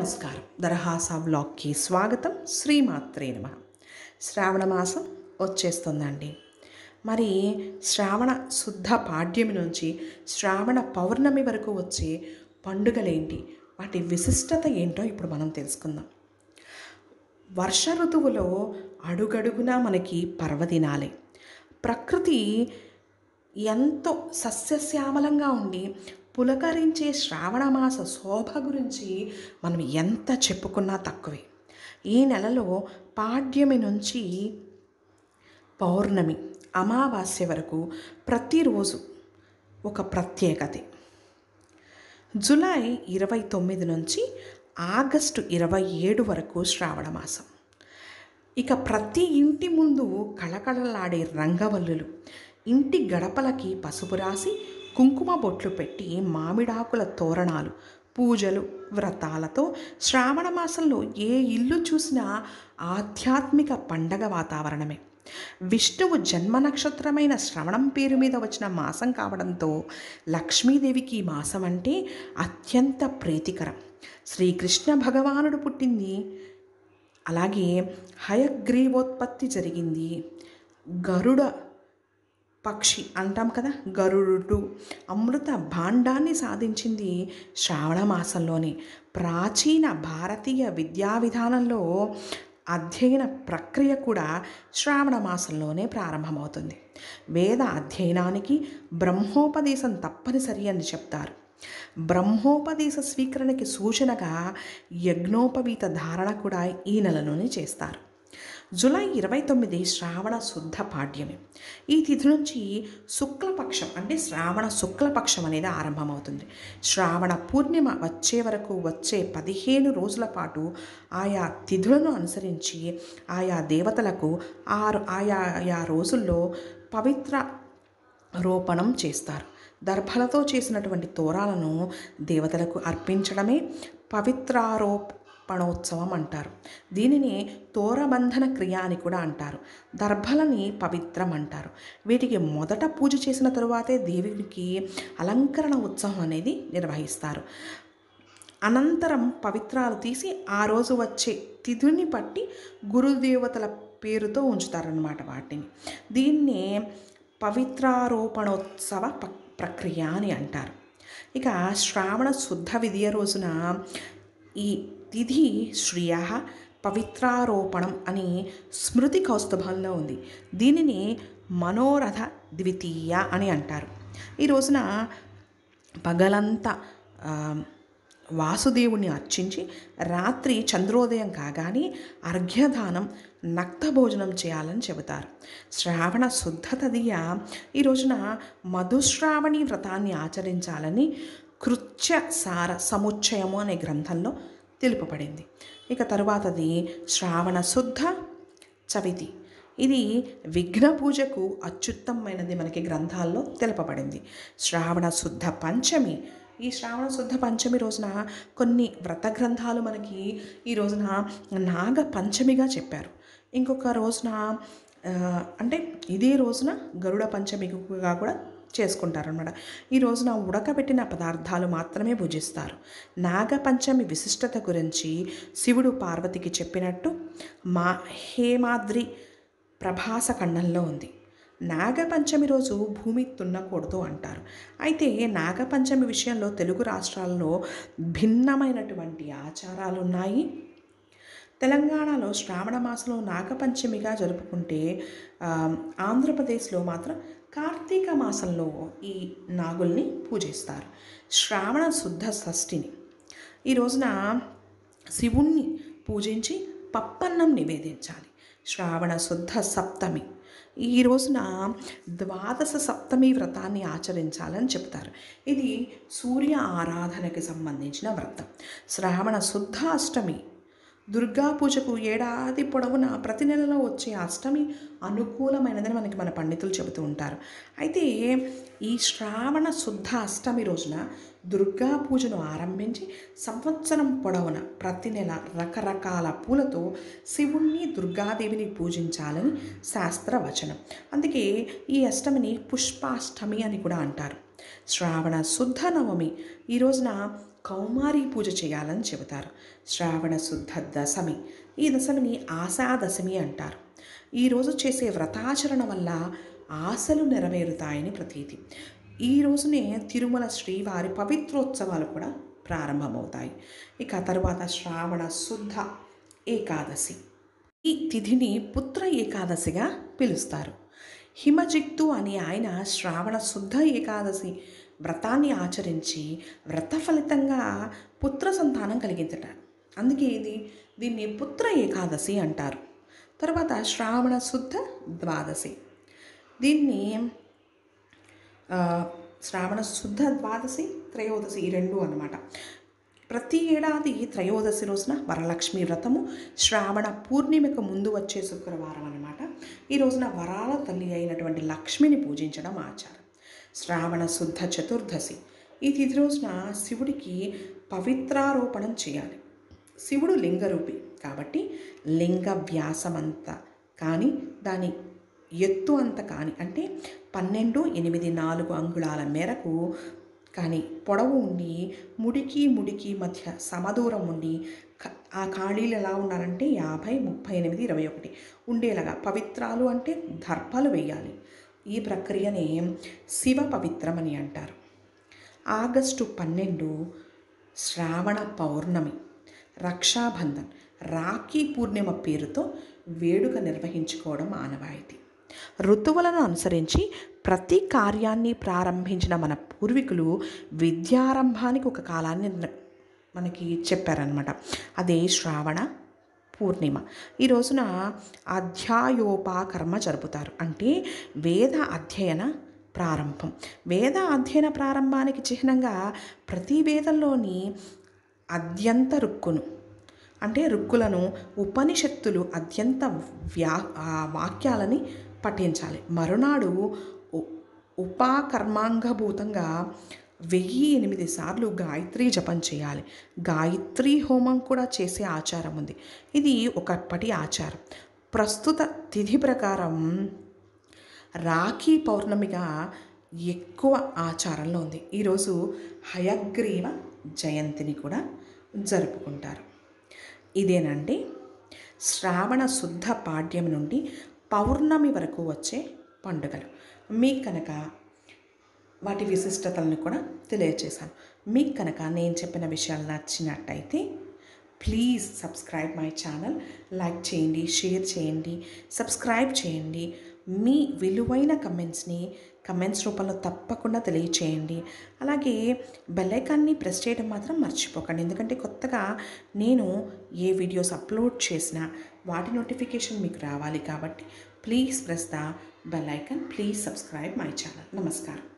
నమస్కారం దరహాసా వ్లాగ్కి స్వాగతం శ్రీమాత్రే నమ శ్రావణ మాసం వచ్చేస్తుందండి మరి శ్రావణ శుద్ధ పాడ్యమి నుంచి శ్రావణ పౌర్ణమి వరకు వచ్చే పండుగలేంటి వాటి విశిష్టత ఏంటో ఇప్పుడు మనం తెలుసుకుందాం వర్ష ఋతువులో అడుగడుగునా మనకి పర్వదినాలే ప్రకృతి ఎంతో సస్యశ్యామలంగా ఉండి పులకరించే శ్రావణమాస శోభ గురించి మనం ఎంత చెప్పుకున్నా తక్కువే ఈ నెలలో పాడ్యమి నుంచి పౌర్ణమి అమావాస్య వరకు ప్రతిరోజు ఒక ప్రత్యేకతే జూలై ఇరవై తొమ్మిది నుంచి ఆగస్టు ఇరవై ఏడు వరకు శ్రావణ మాసం ఇక ప్రతి ఇంటి ముందు కళకళలాడే రంగవల్లులు ఇంటి గడపలకి పసుపు రాసి కుంకుమ బొట్లు పెట్టి మామిడాకుల తోరణాలు పూజలు వ్రతాలతో శ్రావణ మాసంలో ఏ ఇల్లు చూసినా ఆధ్యాత్మిక పండగ వాతావరణమే విష్ణువు జన్మ నక్షత్రమైన శ్రవణం పేరు మీద వచ్చిన మాసం కావడంతో లక్ష్మీదేవికి ఈ మాసం అంటే అత్యంత ప్రీతికరం శ్రీకృష్ణ భగవానుడు పుట్టింది అలాగే హయగ్రీవోత్పత్తి జరిగింది గరుడ పక్షి అంటాం కదా గరుడు అమృత భాండాన్ని సాధించింది శ్రావణ మాసంలోనే ప్రాచీన భారతీయ విద్యా విధానంలో అధ్యయన ప్రక్రియ కూడా శ్రావణ మాసంలోనే ప్రారంభమవుతుంది వేద అధ్యయనానికి బ్రహ్మోపదేశం తప్పనిసరి అని చెప్తారు బ్రహ్మోపదేశ స్వీకరణకి సూచనగా యజ్ఞోపవీత ధారణ కూడా ఈ నెలలోనే చేస్తారు జూలై ఇరవై తొమ్మిది శ్రావణ శుద్ధ పాడ్యమి ఈ తిథి నుంచి శుక్లపక్షం అంటే శ్రావణ శుక్లపక్షం అనేది ఆరంభమవుతుంది శ్రావణ పూర్ణిమ వచ్చే వరకు వచ్చే పదిహేను రోజుల పాటు ఆయా తిథులను అనుసరించి ఆయా దేవతలకు ఆరు ఆయా ఆయా రోజుల్లో పవిత్ర రోపణం చేస్తారు దర్భలతో చేసినటువంటి తోరాలను దేవతలకు అర్పించడమే పవిత్రారోపణోత్సవం అంటారు దీనిని తోరబంధన క్రియ అని కూడా అంటారు దర్భలని పవిత్రం అంటారు వీటికి మొదట పూజ చేసిన తరువాతే దేవునికి అలంకరణ ఉత్సవం అనేది నిర్వహిస్తారు అనంతరం పవిత్రాలు తీసి ఆ రోజు వచ్చే తిథిని పట్టి గురుదేవతల పేరుతో ఉంచుతారన్నమాట వాటిని దీన్నే పవిత్రారోపణోత్సవ ప- ప్రక్రియ అని అంటారు ఇక శ్రావణ శుద్ధ విధియ రోజున ఈ తిథి శ్రియ పవిత్రారోపణం అని స్మృతి కౌస్తుభంలో ఉంది దీనిని మనోరథ ద్వితీయ అని అంటారు ఈ రోజున పగలంతా ఆ, వాసుదేవుని అర్చించి రాత్రి చంద్రోదయం కాగానే అర్ఘ్యదానం నక్త భోజనం చేయాలని చెబుతారు శ్రావణ శుద్ధ తదియ ఈ రోజున మధుశ్రావణి వ్రతాన్ని ఆచరించాలని కృత్య సార సముచ్చయము అనే గ్రంథంలో తెలుపబడింది ఇక తరువాతది శ్రావణ శుద్ధ చవితి ఇది విఘ్న పూజకు అత్యుత్తమైనది మనకి గ్రంథాల్లో తెలుపబడింది శ్రావణ శుద్ధ పంచమి ఈ శ్రావణ శుద్ధ పంచమి రోజున కొన్ని వ్రత గ్రంథాలు మనకి ఈ రోజున నాగ పంచమిగా చెప్పారు ఇంకొక రోజున ఆ, అంటే ఇదే రోజున గరుడ పంచమిగా కూడా చేసుకుంటారనమాట ఈ రోజున ఉడకబెట్టిన పదార్థాలు మాత్రమే భుజిస్తారు నాగపంచమి విశిష్టత గురించి శివుడు పార్వతికి చెప్పినట్టు మా హేమాద్రి ప్రభాస ఖండంలో ఉంది నాగపంచమి రోజు భూమి తున్నకూడదు అంటారు అయితే నాగపంచమి విషయంలో తెలుగు రాష్ట్రాల్లో భిన్నమైనటువంటి ఆచారాలు ఉన్నాయి తెలంగాణలో శ్రావణ మాసంలో నాగపంచమిగా జరుపుకుంటే ఆ, ఆంధ్రప్రదేశ్లో మాత్రం కార్తీక మాసంలో ఈ నాగుల్ని పూజిస్తారు శ్రావణ శుద్ధ షష్ఠిని ఈ రోజున శివుణ్ణి పూజించి పప్పన్నం నివేదించాలి శ్రావణ శుద్ధ సప్తమి ఈ రోజున ద్వాదశ సప్తమి వ్రతాన్ని ఆచరించాలని చెప్తారు ఇది సూర్య ఆరాధనకి సంబంధించిన వ్రతం శ్రావణ శుద్ధ అష్టమి దుర్గా పూజకు ఏడాది పొడవునా ప్రతి నెలలో వచ్చే అష్టమి అనుకూలమైనదని మనకి మన పండితులు చెబుతూ ఉంటారు అయితే ఈ శ్రావణ శుద్ధ అష్టమి రోజున దుర్గా పూజను ఆరంభించి సంవత్సరం పొడవున ప్రతి నెల రకరకాల పూలతో శివుణ్ణి దుర్గాదేవిని పూజించాలని శాస్త్రవచనం అందుకే ఈ అష్టమిని పుష్పాష్టమి అని కూడా అంటారు శ్రావణ శుద్ధ నవమి ఈ రోజున కౌమారి పూజ చేయాలని చెబుతారు శ్రావణ శుద్ధ దశమి ఈ దశమిని ఆశా దశమి అంటారు ఈరోజు చేసే వ్రతాచరణ వల్ల ఆశలు నెరవేరుతాయని ప్రతీతి ఈ రోజునే తిరుమల శ్రీవారి పవిత్రోత్సవాలు కూడా ప్రారంభమవుతాయి ఇక తరువాత శ్రావణ శుద్ధ ఏకాదశి ఈ తిథిని పుత్ర ఏకాదశిగా పిలుస్తారు హిమజిత్తు అని ఆయన శ్రావణ శుద్ధ ఏకాదశి వ్రతాన్ని ఆచరించి వ్రత ఫలితంగా పుత్ర సంతానం కలిగించట అందుకే ఇది దీన్ని పుత్ర ఏకాదశి అంటారు తర్వాత శ్రావణ శుద్ధ ద్వాదశి దీన్ని ఆ, శ్రావణ శుద్ధ ద్వాదశి త్రయోదశి ఈ రెండు అన్నమాట ప్రతి ఏడాది త్రయోదశి రోజున వరలక్ష్మి వ్రతము శ్రావణ పూర్ణిమకు ముందు వచ్చే శుక్రవారం అన్నమాట ఈ రోజున వరాల తల్లి అయినటువంటి లక్ష్మిని పూజించడం ఆచారం శ్రావణ శుద్ధ చతుర్దశి ఈ తిథి రోజున శివుడికి పవిత్రారోపణం చేయాలి శివుడు లింగరూపి కాబట్టి లింగ వ్యాసమంత కానీ దాని ఎత్తు అంత కానీ అంటే పన్నెండు ఎనిమిది నాలుగు అంగుళాల మేరకు కానీ పొడవు ఉండి ముడికి ముడికి మధ్య సమదూరం ఉండి క- ఆ ఖాళీలు ఎలా ఉండాలంటే యాభై ముప్పై ఎనిమిది ఇరవై ఒకటి ఉండేలాగా పవిత్రాలు అంటే దర్భలు వేయాలి ఈ ప్రక్రియనే శివ పవిత్రం అని అంటారు ఆగస్టు పన్నెండు శ్రావణ పౌర్ణమి రక్షాబంధన్ రాఖీ పూర్ణిమ పేరుతో వేడుక నిర్వహించుకోవడం ఆనవాయితీ ఋతువులను అనుసరించి ప్రతి కార్యాన్ని ప్రారంభించిన మన పూర్వీకులు విద్యారంభానికి ఒక కాలాన్ని న- మనకి చెప్పారనమాట అదే శ్రావణ పూర్ణిమ ఈ రోజున అధ్యాయోపాకర్మ జరుపుతారు అంటే వేద అధ్యయన ప్రారంభం వేద అధ్యయన ప్రారంభానికి చిహ్నంగా ప్రతి వేదంలోని అద్యంత రుక్కును అంటే రుక్కులను ఉపనిషత్తులు అత్యంత వ్యా ఆ వాక్యాలని పఠించాలి మరునాడు ఉ- ఉపాకర్మాంగభూతంగా వెయ్యి ఎనిమిది సార్లు గాయత్రి జపం చేయాలి గాయత్రి హోమం కూడా చేసే ఆచారం ఉంది ఇది ఒకప్పటి ఆచారం ప్రస్తుత తిథి ప్రకారం రాఖీ పౌర్ణమిగా ఎక్కువ ఆచారంలో ఉంది ఈరోజు హయగ్రీవ జయంతిని కూడా జరుపుకుంటారు ఇదేనండి శ్రావణ శుద్ధ పాడ్యం నుండి పౌర్ణమి వరకు వచ్చే పండుగలు మీకు కనుక వాటి విశిష్టతలను కూడా తెలియజేశాను మీకు కనుక నేను చెప్పిన విషయాలు నచ్చినట్టయితే please subscribe my channel like చేయండి షేర్ చేయండి సబ్స్క్రైబ్ చేయండి మీ విలువైన కమెంట్స్ని కమెంట్స్ రూపంలో తప్పకుండా తెలియచేయండి అలాగే బెల్ ఐకాన్ని ప్రెస్ చేయడం మాత్రం మర్చిపోకండి ఎందుకంటే కొత్తగా నేను ఏ వీడియోస్ అప్లోడ్ చేసినా వాటి నోటిఫికేషన్ మీకు రావాలి కాబట్టి please press the bell icon please subscribe my channel నమస్కారం